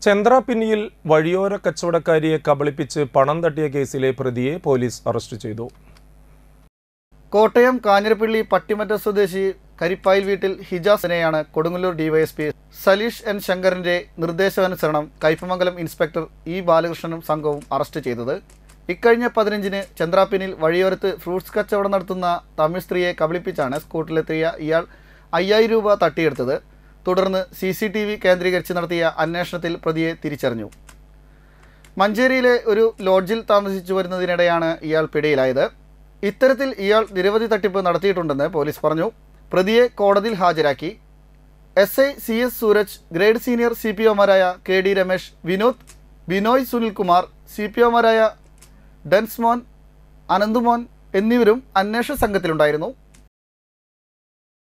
ചന്ദ്രാപിന്നിയിൽ വഴിയോര കച്ചവടക്കാരിയെ കബളിപ്പിച്ച് പണം തട്ടിയ കേസിലെ പ്രതിയെ പോലീസ് അറസ്റ്റ് ചെയ്തു കോട്ടയം കാഞ്ഞിരപ്പള്ളി പട്ടിമറ്റ സ്വദേശി കരിപ്പായിൽ വീട്ടിൽ ഹിജാസിനെയാണ് കൊടുങ്ങല്ലൂർ ഡിവൈഎസ്പി സലീഷ് എൻ ശങ്കറിന്റെ നിർദ്ദേശാനുസരണം കയ്പമംഗലം ഇൻസ്പെക്ടർ ഇ ബാലകൃഷ്ണനും സംഘവും അറസ്റ്റ് ചെയ്തത് ഇക്കഴിഞ്ഞ പതിനഞ്ചിന് ചന്ദ്രാപ്പിനിൽ വഴിയോരത്ത് ഫ്രൂട്ട്സ് കച്ചവടം നടത്തുന്ന തമിഴ് സ്ത്രീയെ കബളിപ്പിച്ചാണ് സ്കൂട്ടിലെത്തിയ ഇയാൾ അയ്യായിരം രൂപ തട്ടിയെടുത്തത് തുടർന്ന് സി സി ടി വി കേന്ദ്രീകരിച്ച് നടത്തിയ അന്വേഷണത്തിൽ പ്രതിയെ തിരിച്ചറിഞ്ഞു മഞ്ചേരിയിലെ ഒരു ലോഡ്ജിൽ താമസിച്ചു വരുന്നതിനിടെയാണ് ഇയാൾ പിടിയിലായത് ഇത്തരത്തിൽ ഇയാൾ നിരവധി തട്ടിപ്പ് നടത്തിയിട്ടുണ്ടെന്ന് പോലീസ് പറഞ്ഞു പ്രതിയെ കോടതിയിൽ ഹാജരാക്കി S I C S Sooraj grade senior C P ഒമാരായ K D Ramesh Vinod Binoy Sunilkumar C P ഒമാരായ ഡെൻസ്മോൻ അനന്തുമോൻ എന്നിവരും അന്വേഷണ സംഘത്തിലുണ്ടായിരുന്നു